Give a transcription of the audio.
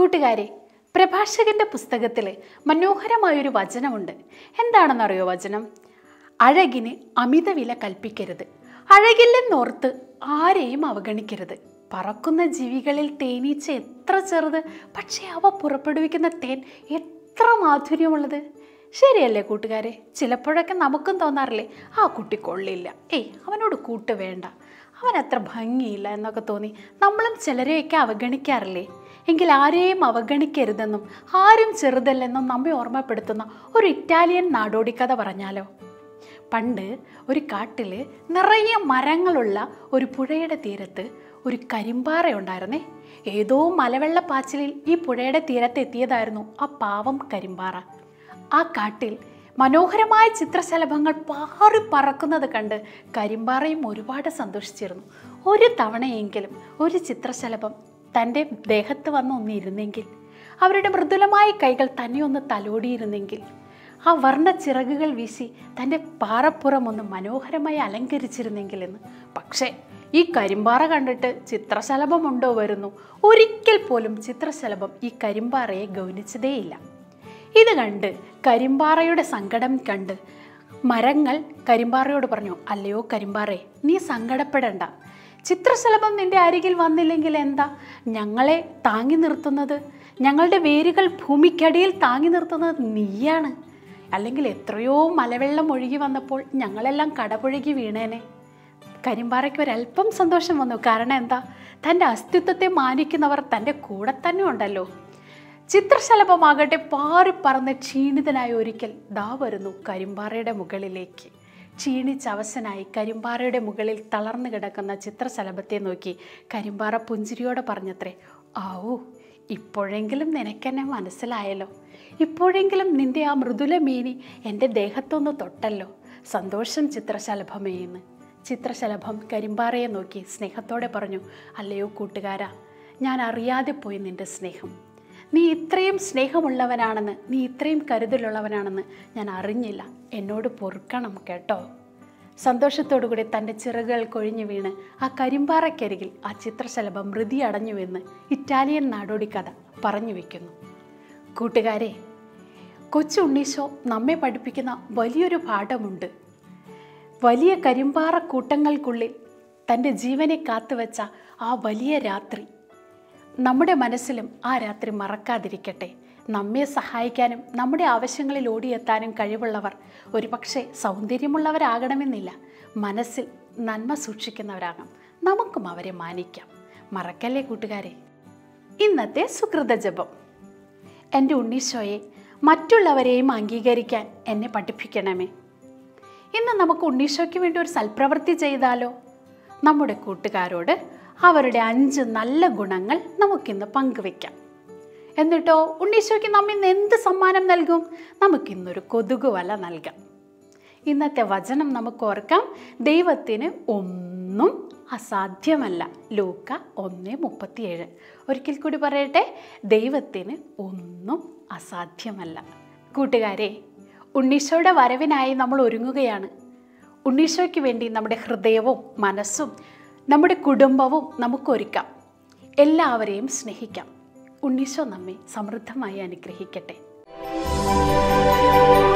കൂട്ടുകാരെ പ്രഭാഷകന്റെ പുസ്തകത്തിൽ മനോഹരമായൊരു വചനമുണ്ട് എന്താണെന്നറിയോ വചനം അഴകിന് അമിത വില കൽപ്പിക്കരുത് അഴകില്ലെന്നോർത്ത് ആരെയും അവഗണിക്കരുത് പറക്കുന്ന ജീവികളിൽ തേനീച്ച എത്ര ചെറുത് പക്ഷേ അവ പുറപ്പെടുവിക്കുന്ന തേൻ എത്ര മാധുര്യമുള്ളത് ശരിയല്ലേ കൂട്ടുകാരെ ചിലപ്പോഴൊക്കെ നമുക്കും തോന്നാറില്ലേ ആ കുട്ടി കൊള്ളില്ല ഏയ് അവനോട് കൂട്ട് വേണ്ട അവൻ അത്ര ഭംഗിയില്ല എന്നൊക്കെ തോന്നി നമ്മളും ചിലരെയൊക്കെ അവഗണിക്കാറില്ലേ എങ്കിൽ ആരെയും അവഗണിക്കരുതെന്നും ആരും ചെറുതല്ലെന്നും നമ്മെ ഓർമ്മപ്പെടുത്തുന്ന ഒരു ഇറ്റാലിയൻ നാടോടി കഥ പറഞ്ഞാലോ പണ്ട് ഒരു കാട്ടിൽ നിറയെ മരങ്ങളുള്ള ഒരു പുഴയുടെ തീരത്ത് ഒരു കരിമ്പാറ ഉണ്ടായിരുന്നേ ഏതോ മലവെള്ളപ്പാച്ചിലിൽ ഈ പുഴയുടെ തീരത്ത് എത്തിയതായിരുന്നു ആ പാവം കരിമ്പാറ ആ കാട്ടിൽ മനോഹരമായ ചിത്രശലഭങ്ങൾ പാറി പറക്കുന്നത് കണ്ട് കരിമ്പാറയും ഒരുപാട് സന്തോഷിച്ചിരുന്നു ഒരു തവണയെങ്കിലും ഒരു ചിത്രശലഭം തൻ്റെ ദേഹത്ത് വന്ന് ഒന്നിരുന്നെങ്കിൽ അവരുടെ മൃദുലമായ കൈകൾ തന്നെ ഒന്ന് തലോടിയിരുന്നെങ്കിൽ ആ വർണ്ണ ചിറകുകൾ വീശി തൻ്റെ പാറപ്പുറം ഒന്ന് മനോഹരമായി അലങ്കരിച്ചിരുന്നെങ്കിൽ എന്ന് പക്ഷേ ഈ കരിമ്പാറ കണ്ടിട്ട് ചിത്രശലഭമുണ്ടോ വരുന്നു ഒരിക്കൽ പോലും ചിത്രശലഭം ഈ കരിമ്പാറയെ ഗൗനിച്ചതേയില്ല ഇത് കണ്ട് കരിമ്പാറയുടെ സങ്കടം കണ്ട് മരങ്ങൾ കരിമ്പാറയോട് പറഞ്ഞു അല്ലയോ കരിമ്പാറേ നീ സങ്കടപ്പെടണ്ട ചിത്രശലഭം നിന്റെ അരികിൽ വന്നില്ലെങ്കിൽ എന്താ ഞങ്ങളെ താങ്ങി നിർത്തുന്നത് ഞങ്ങളുടെ വേരുകൾ ഭൂമിക്കടിയിൽ താങ്ങി നിർത്തുന്നത് നീയാണ് അല്ലെങ്കിൽ എത്രയോ മലവെള്ളം ഒഴുകി വന്നപ്പോൾ ഞങ്ങളെല്ലാം കടപുഴകി വീണേനെ കരിമ്പാറയ്ക്ക് ഒരല്പം സന്തോഷം വന്നു കാരണം എന്താ തൻ്റെ അസ്തിത്വത്തെ മാനിക്കുന്നവർ തൻ്റെ കൂടെ തന്നെ ഉണ്ടല്ലോ ചിത്രശലഭമാകട്ടെ പാറിപ്പറന്ന് ക്ഷീണിതനായ ഒരിക്കൽ ദാ വരുന്നു കരിമ്പാറയുടെ മുകളിലേക്ക് ക്ഷീണിച്ചവശനായി കരിമ്പാറയുടെ മുകളിൽ തളർന്നു കിടക്കുന്ന ചിത്രശലഭത്തെ നോക്കി കരിമ്പാറ പുഞ്ചിരിയോടെ പറഞ്ഞത്രേ ആവൂ ഇപ്പോഴെങ്കിലും നിനക്കെന്നെ മനസ്സിലായല്ലോ ഇപ്പോഴെങ്കിലും നിന്റെ ആ മൃദുല മീനി എൻ്റെ ദേഹത്തൊന്ന് തൊട്ടല്ലോ സന്തോഷം ചിത്രശലഭമേ എന്ന് ചിത്രശലഭം കരിമ്പാറയെ നോക്കി സ്നേഹത്തോടെ പറഞ്ഞു അല്ലയോ കൂട്ടുകാരാ ഞാൻ അറിയാതെ പോയി നിന്റെ സ്നേഹം നീ ഇത്രയും സ്നേഹമുള്ളവനാണെന്ന് നീ ഇത്രയും കരുതലുള്ളവനാണെന്ന് ഞാൻ അറിഞ്ഞില്ല എന്നോട് പൊറുക്കണം കേട്ടോ സന്തോഷത്തോടുകൂടി തൻ്റെ ചിറകുകൾ കൊഴിഞ്ഞു വീണ് ആ കരിമ്പാറയ്ക്കരികിൽ ആ ചിത്രശലഭം മൃതി അടഞ്ഞുവെന്ന് ഇറ്റാലിയൻ നാടോടി കഥ പറഞ്ഞു വയ്ക്കുന്നു കൂട്ടുകാരെ കൊച്ചു ഉണ്ണീശോ നമ്മെ പഠിപ്പിക്കുന്ന വലിയൊരു പാഠമുണ്ട് വലിയ കരിമ്പാറ കൂട്ടങ്ങൾക്കുള്ളിൽ തൻ്റെ ജീവനെ കാത്തുവെച്ച ആ വലിയ രാത്രി നമ്മുടെ മനസ്സിലും ആ രാത്രി മറക്കാതിരിക്കട്ടെ നമ്മെ സഹായിക്കാനും നമ്മുടെ ആവശ്യങ്ങളിൽ ഓടിയെത്താനും കഴിവുള്ളവർ ഒരുപക്ഷെ സൗന്ദര്യമുള്ളവരാകണമെന്നില്ല മനസ്സിൽ നന്മ സൂക്ഷിക്കുന്നവരാകാം നമുക്കും അവരെ മാനിക്കാം മറക്കല്ലേ കൂട്ടുകാരെ ഇന്നത്തെ സുഹൃത ജപം എൻ്റെ ഉണ്ണീശോയെ മറ്റുള്ളവരെയും അംഗീകരിക്കാൻ എന്നെ പഠിപ്പിക്കണമേ ഇന്ന് നമുക്ക് ഉണ്ണീശോയ്ക്ക് വേണ്ടി ഒരു സൽപ്രവൃത്തി ചെയ്താലോ നമ്മുടെ കൂട്ടുകാരോട് അവരുടെ അഞ്ച് നല്ല ഗുണങ്ങൾ നമുക്കിന്ന് പങ്കുവെക്കാം എന്നിട്ടോ ഉണ്ണീശോയ്ക്ക് നമ്മ ഇന്ന് എന്ത് സമ്മാനം നൽകും നമുക്കിന്നൊരു കൊതുക് വല നൽകാം ഇന്നത്തെ വചനം നമുക്ക് ഓർക്കാം ദൈവത്തിന് ഒന്നും അസാധ്യമല്ല ലൂക്ക ഒന്ന് മുപ്പത്തിയേഴ് ഒരിക്കൽ കൂടി പറയട്ടെ ദൈവത്തിന് ഒന്നും അസാധ്യമല്ല കൂട്ടുകാരെ ഉണ്ണീശോയുടെ വരവിനായി നമ്മൾ ഒരുങ്ങുകയാണ് ഉണ്ണീശോയ്ക്ക് വേണ്ടി നമ്മുടെ ഹൃദയവും മനസ്സും നമ്മുടെ കുടുംബവും നമുക്കൊരുക്കാം എല്ലാവരെയും സ്നേഹിക്കാം ഉണ്ണീശോ നമ്മെ സമൃദ്ധമായി അനുഗ്രഹിക്കട്ടെ